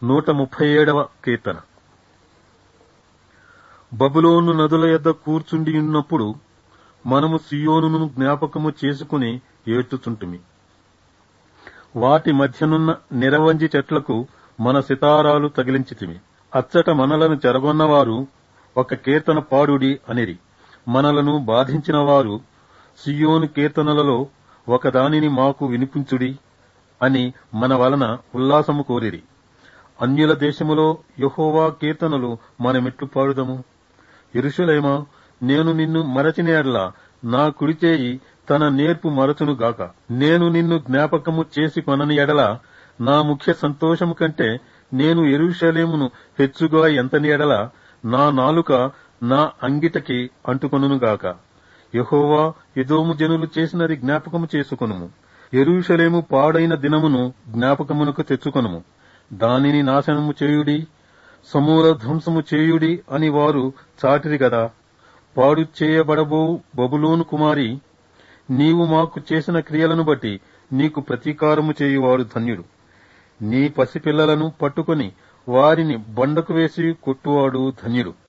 నూట ముప్పై ఏడవ కీర్తన బబులోను నదుల యొద్ద కూర్చుండి ఉన్నప్పుడు మనము సియోనును జ్ఞాపకము చేసుకుని ఏడ్చుచుంటిమి వాటి మధ్యనున్న నిరవంజి చెట్లకు మన సితారాలు తగిలించితిమి అచ్చట మనలను చెరగొన్నవారు ఒక కీర్తన పాడుడి అనిరి మనలను బాధించిన వారు సియోను కీర్తనలలో ఒకదానిని మాకు వినిపించుడి అని మన వలన ఉల్లాసము కోరిరి అన్యుల దేశములో యెహోవా కీర్తనలు మనమెట్లు పాడుదము ఎరుషలేమా నేను నిన్ను మరచిన ఎడల నా కుడిచేయి తన నేర్పు మరచును గాక నేను నిన్ను జ్ఞాపకము చేసి కొనని ఎడల నా ముఖ్య సంతోషము కంటే నేను ఎరుషలేమును హెచ్చుగా ఎంతని ఎడల నా నాలుక నా అంగిటకి అంటుకొనును గాక యెహోవా ఎదోము జనులు చేసినది జ్ఞాపకము చేసుకొనుము ఎరుషలేము పాడైన దినమును జ్ఞాపకమునకు తెచ్చుకొనుము దానిని నాశనము చేయుడి సమూల ధ్వంసము చేయుడి అని వారు చాటిరి గదా పాడు చేయబడబో బబులోను కుమారి నీవు మాకు చేసిన క్రియలను బట్టి నీకు ప్రతీకారము చేయువాడు ధన్యుడు నీ పసిపిల్లలను పట్టుకొని వారిని బండకు వేసి కొట్టువాడు ధన్యుడు